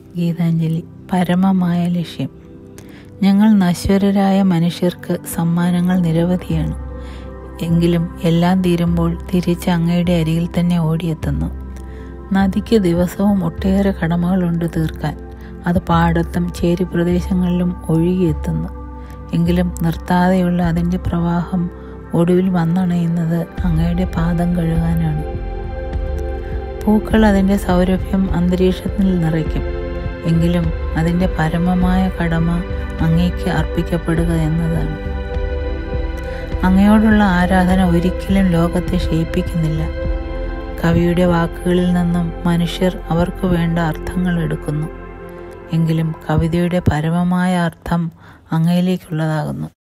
ഗീതാഞ്ജലി പരമമായ ലക്ഷ്യം ഞങ്ങൾ നശ്വരരായ മനുഷ്യർക്ക് സമ്മാനങ്ങൾ നിരവധിയാണ് എങ്കിലും എല്ലാം തീരുമ്പോൾ തിരിച്ച് അങ്ങയുടെ അരികിൽ തന്നെ ഓടിയെത്തുന്നു നദിക്ക് ദിവസവും ഒട്ടേറെ കടമകളുണ്ട് തീർക്കാൻ അത് പാടത്തും ചേരി പ്രദേശങ്ങളിലും ഒഴുകിയെത്തുന്നു എങ്കിലും നിർത്താതെയുള്ള അതിൻ്റെ പ്രവാഹം ഒടുവിൽ വന്നണയുന്നത് അങ്ങയുടെ പാദം കഴുകാനാണ് പൂക്കൾ അതിൻ്റെ സൗരഭ്യം അന്തരീക്ഷത്തിൽ നിറയ്ക്കും എങ്കിലും അതിൻ്റെ പരമമായ കടമ അങ്ങേക്ക് അർപ്പിക്കപ്പെടുക എന്നതാണ് അങ്ങയോടുള്ള ആരാധന ഒരിക്കലും ലോകത്തെ ക്ഷയിപ്പിക്കുന്നില്ല കവിയുടെ വാക്കുകളിൽ നിന്നും മനുഷ്യർ അവർക്ക് വേണ്ട അർത്ഥങ്ങൾ എടുക്കുന്നു എങ്കിലും കവിതയുടെ പരമമായ അർത്ഥം അങ്ങയിലേക്കുള്ളതാകുന്നു